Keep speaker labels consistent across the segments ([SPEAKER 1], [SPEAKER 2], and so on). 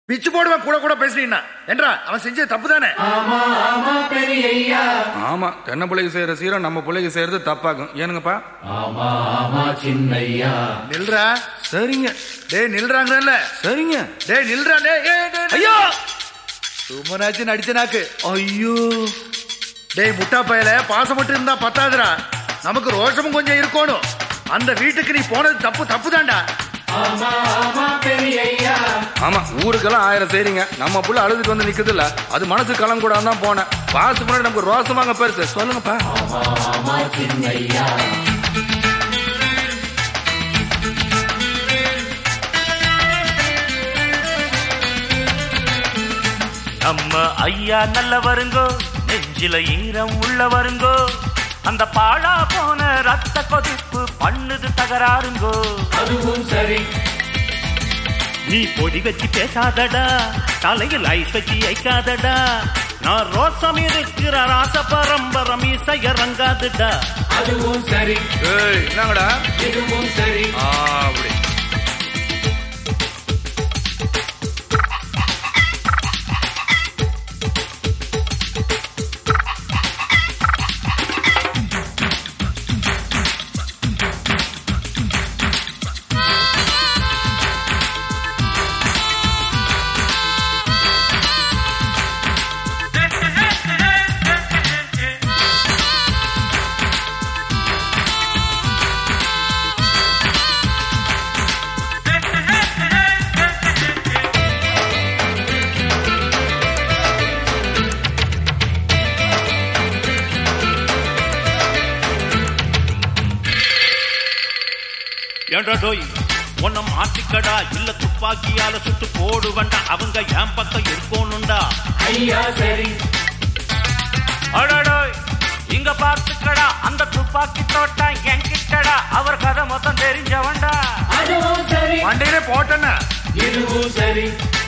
[SPEAKER 1] பிச்சு போடுவேன் கூட கூட பேசுறீங்கன்னா என்றா அவன் செஞ்சது தப்பு தானே
[SPEAKER 2] ஆமா தென்னை பிள்ளைக்கு செய்யற சீரம் நம்ம பிள்ளைக்கு செய்யறது தப்பாகும் ஏனுங்கப்பா
[SPEAKER 1] நில்றா
[SPEAKER 2] சரிங்க
[SPEAKER 1] டேய் நில்றாங்கல்ல
[SPEAKER 2] சரிங்க
[SPEAKER 1] டேய் நில்றா டேய் ஏய், டேய், டேய்.
[SPEAKER 2] ஐயோ
[SPEAKER 1] சும்மனாச்சு நடிச்ச நாக்கு
[SPEAKER 2] ஐயோ
[SPEAKER 1] டேய் முட்டா பயல பாசம் மட்டும் இருந்தா பத்தாதுடா நமக்கு ரோஷமும் கொஞ்சம் இருக்கணும் அந்த வீட்டுக்கு நீ போனது தப்பு தப்பு தான்டா
[SPEAKER 2] ஆமா ஊருக்கெல்லாம் ஆயிரம் செய்றீங்க நம்ம புள்ள அழுதுட்டு வந்து நிக்குது இல்ல அது மனசு கலம் கூட தான் போனேன் பாசு முன்னாடி நமக்கு ரோசமாங்க பெருசு சொல்லுங்கப்பா
[SPEAKER 3] நம்ம ஐயா நல்ல வருங்கோ நெஞ்சில ஈரம் உள்ள வருங்கோ அந்த பாழா போன ரத்த கொதிப்பு பண்ணுது தகராறுங்கோ
[SPEAKER 4] அதுவும் சரி
[SPEAKER 3] நீ பொடி வச்சு பேசாதடா தலையில் ஐஸ் வச்சு ஐக்காதடா நான் ரோசம் இருக்கிற ராச பரம்பரம் இசைய ரங்காதுடா
[SPEAKER 4] அதுவும் சரி
[SPEAKER 2] ஏய் என்னங்கடா
[SPEAKER 4] இதுவும் சரி
[SPEAKER 2] ஆ, அப்படி
[SPEAKER 3] ஏண்டா டோய் உன்னை மாட்டிக்கடா இல்ல துப்பாக்கியால சுட்டு போடுவண்டா அவங்க என் பக்கம் இருக்கணும்டா
[SPEAKER 4] ஐயா சரி
[SPEAKER 3] அடடோய் இங்க பார்த்துக்கடா அந்த துப்பாக்கி தோட்டம் என்கிட்டடா அவர் கதை மொத்தம் தெரிஞ்சவன்டா
[SPEAKER 4] அதுவும் சரி
[SPEAKER 1] மண்டையிலே போட்டேன்னா
[SPEAKER 4] இதுவும் சரி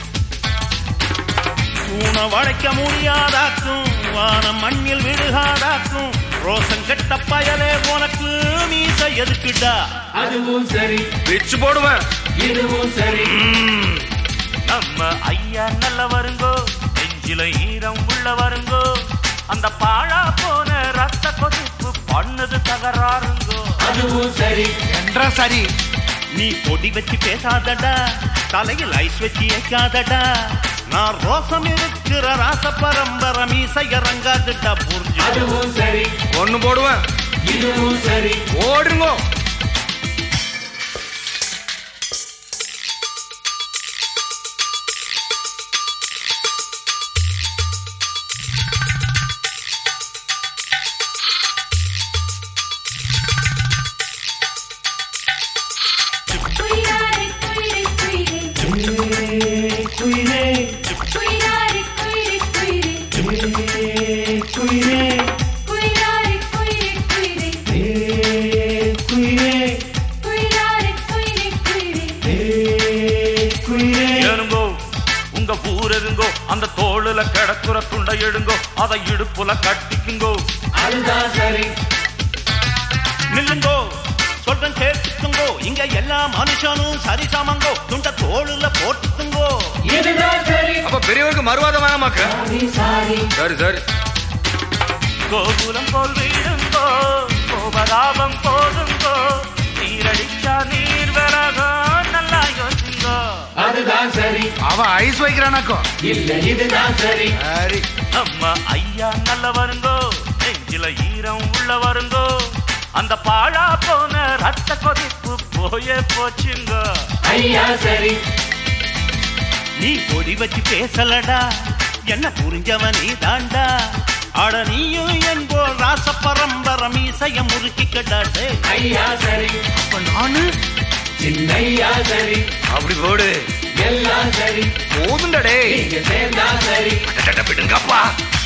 [SPEAKER 3] தூண வளைக்க முடியாதாக்கும் வானம் மண்ணில் விடுகாதாக்கும் ரோசன் கெட்ட பயலே உனக்கு மீச எதுக்குடா
[SPEAKER 4] அதுவும் சரி
[SPEAKER 2] பிச்சு போடுவேன்
[SPEAKER 4] இதுவும் சரி
[SPEAKER 3] நம்ம ஐயா நல்ல வருங்கோ நெஞ்சில ஈரம் உள்ள வருங்கோ அந்த பாழா போன ரத்த கொதிப்பு பண்ணது தகராறுங்கோ
[SPEAKER 4] அதுவும் சரி
[SPEAKER 1] என்றா சரி
[SPEAKER 3] நீ பொடி வச்சு பேசாதடா தலையில் ஐஸ் வச்சு ஏக்காதடா நான் ரோசம் இருக்கிற ராச பரம்பரை மீசைய ரங்காதுடா புரிஞ்சு
[SPEAKER 4] அதுவும் சரி
[SPEAKER 2] ஒண்ணு போடுவேன்
[SPEAKER 4] இதுவும் சரி
[SPEAKER 2] ஓடுங்கோ
[SPEAKER 5] குயிலாரி குயிரி குயிரி
[SPEAKER 4] குயிலே
[SPEAKER 5] குயிலாரி குயிரி குயிரி
[SPEAKER 4] குயிலே
[SPEAKER 5] குயிலாரி குயிரி குயிரி
[SPEAKER 4] குயிலே
[SPEAKER 5] குயிலாரி குயிரி குயிரி
[SPEAKER 4] குயிலே
[SPEAKER 3] ஏனுங்கோ உங்க ஊர் எதுங்கோ அந்த தோளுல கிடக்குற துண்டை எடுங்கோ அதை இடுப்புல கட்டிக்குங்கோ
[SPEAKER 4] அதுதான் சரி
[SPEAKER 3] நில்லுங்கோ சொல்றேன் கேட்டுக்குங்கோ இங்க எல்லா மனுஷனும் சரிசமங்கோ துண்ட தோளுல போட்டுக்குங்கோ
[SPEAKER 4] இதுதான் சரி
[SPEAKER 2] அப்ப பெரியவருக்கு மறுவாதம் வேணாமாக்க
[SPEAKER 4] சாரி சாரி
[SPEAKER 2] சரி சரி
[SPEAKER 3] கோகுலம் போல் வீடுங்கோ கோபதாபம் போதுங்கோ நீரடிச்சா நீர் விலகோ நல்லா யோசிங்கோ
[SPEAKER 4] அதுதான் சரி
[SPEAKER 1] அவன் ஐஸ் வைக்கிறானாக்கும்
[SPEAKER 4] இல்ல இதுதான் சரி
[SPEAKER 1] சரி
[SPEAKER 3] நம்ம ஐயா நல்ல வருங்கோ நெஞ்சில ஈரம் உள்ள வருங்கோ அந்த பாழா போன ரத்த கொதிப்பு போயே போச்சுங்கோ
[SPEAKER 4] ஐயா சரி
[SPEAKER 3] நீ பொடி வச்சு பேசலடா என்ன புரிஞ்சவன் நீ தாண்டா அட நீயும் என்போ ராச பரம்பர மீசைய முறுக்கிக்கடாடே
[SPEAKER 4] ஐயா சரி
[SPEAKER 3] அப்ப நானு
[SPEAKER 4] சின்னையா சரி
[SPEAKER 2] அப்படி போடு
[SPEAKER 4] எல்லாம் சரி
[SPEAKER 2] போதுண்டா டேய்
[SPEAKER 4] நீங்க சேர்ந்தா சரி
[SPEAKER 2] விடுங்கப்பா